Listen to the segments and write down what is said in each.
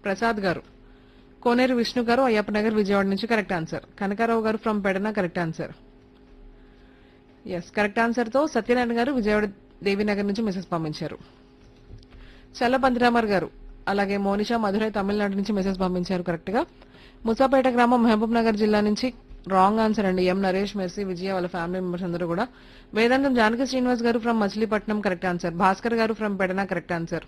ప్రసాద్ గారు కోనేరు విష్ణు గారు అయ్యప్ప నగర్ విజయవాడ నుంచి correct answer Kanakarao garu from Pedana correct answer yes correct answer తో సత్యనారాయణ గారు విజయవాడ దేవీనగర్ నుంచి మెసేజ్ పంపించారు చల్ల పందిరామర్ గారు అలాగే మోనిషా మధురై తమిళనాడు నుంచి మెసేజ్ పంపించారు కరెక్ట్ గా ముసాపేట గ్రామం మహబూబ్ నగర్ జిల్లా నుంచి రాంగ్ ఆన్సర్ అండి ఎం నరేష్ మెర్సీ విజయ వాళ్ళ ఫ్యామిలీ మెంబర్స్ అందరూ కూడా వేదాంతం Janaki Srinivas garu from Machilipatnam correct answer Bhaskar garu from Pedana correct answer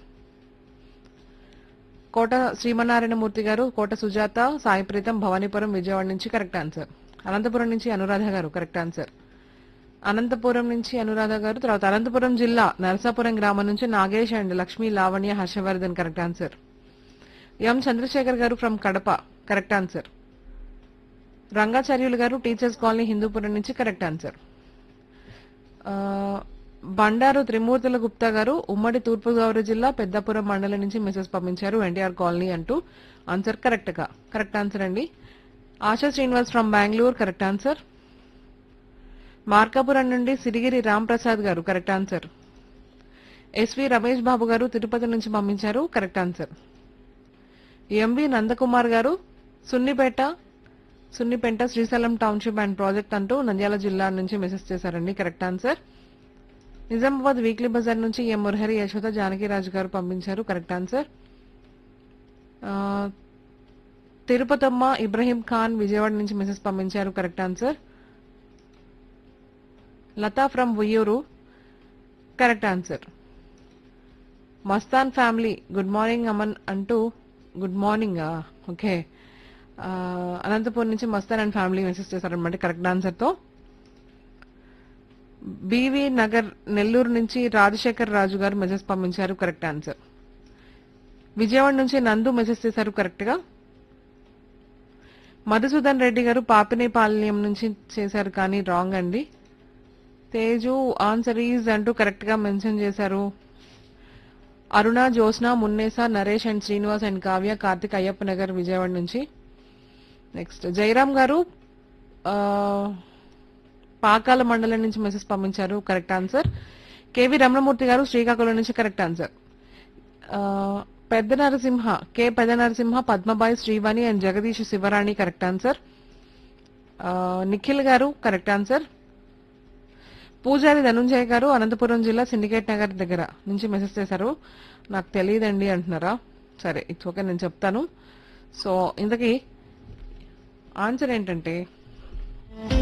Kota Srimannarayanamurthy garu Kota Sujatha Sai Pritam Bhavanipuram Vijayawada నుంచి కరెక్ట్ ఆన్సర్ అనంతపురం నుంచి అనురాధ గారు కరెక్ట్ ఆన్సర్ అనంతపురం నుంచి అనురాధ గారు తర్వాత అనంతపురం జిల్లా నరసాపురం గ్రామం నుంచి Nagesh and Lakshmi Lavanya Harshavardhan correct answer M Chandrasekhar garu from Kadapa correct answer Rangacharyulu garu teachers colony Hindupuram నుంచి కరెక్ట్ ఆన్సర్ ఆ, బండారు త్రిమూర్తుల గుప్తా గారు ఉమ్మడి తూర్పుగోదావరి జిల్లా పెద్దపురం మండలం నుంచి మెసేజ్ పంపించారు ఎన్టీఆర్ కాలనీ అంటూ ఆన్సర్ కరెక్ట్ గా కరెక్ట్ ఆన్సర్ అండి Asha Srinivas from Bengaluru correct answer Markapuram నుండి Sirigiri Ram Prasad garu correct answer S V Ramesh Babu garu Tirupati నుంచి పంపించారు correct answer M V Nandakumar garu Sunnipeta Sunnipeta Srisailam township and project అంటూ నంద్యాల జిల్లా నుంచి మెసేజ్ చేశారండి correct answer Nizamabad weekly Bazar నుంచి ఎం మురహరి యశోద జానకిరాజు గారు పంపించారు కరెక్ట్ ఆన్సర్ ఆ, తిరుపతమ్మ ఇబ్రహీం ఖాన్ విజయవాడ నుంచి మెసేజ్ పంపించారు correct answer Lata from Uyyuru correct answer Mastan family good morning Aman అంటూ గుడ్ మార్నింగ్ ఓకే అనంతపూర్ నుంచి మస్తాన్ అండ్ ఫ్యామిలీ మెసేజ్ చేశారనమాట కరెక్ట్ ఆన్సర్ తో బీవీ నగర్ నెల్లూరు నుంచి రాజశేఖర్ రాజు గారు మెసేజ్ పంపించారు కరెక్ట్ ఆన్సర్ విజయవాడ నుంచి నందు మెసేజ్ చేశారు కరెక్ట్ గా మధుసూదన్ రెడ్డి గారు పాపినేపాలెం నుంచి చేశారు కానీ రాంగ్ అండి తేజు ఆన్సర్ ఈజ్ అంటూ కరెక్ట్ గా మెన్షన్ చేశారు అరుణ జ్యోత్స్న మున్నేసా నరేష్ అండ్ శ్రీనివాస్ అండ్ కావ్య కార్తిక్ అయ్యప్ప నగర్ విజయవాడ నుంచి నెక్స్ట్ జయరామ్ గారు ఆ, పాకాల మండలం నుంచి మెసేజ్ పంపించారు కరెక్ట్ ఆన్సర్ కేవి రమణమూర్తి గారు శ్రీకాకుళం నుంచి కరెక్ట్ ఆన్సర్ ఆ, పెద్ద Narasimha K Pedda Narasimha Padmabai Srivani and Jagadish Sivarani correct answer ఆ, నిఖిల్ గారు కరెక్ట్ ఆన్సర్ పూజారి ధనుంజయ్ గారు అనంతపురం జిల్లా సిండికేట్ నగర్ దగ్గర నుంచి మెసేజ్ చేశారు నాకు తెలియదండి అంటున్నారా సరే ఇట్స్ ఓకే నేను చెప్తాను సో ఇంతకీ ఆన్సర్ ఏంటంటే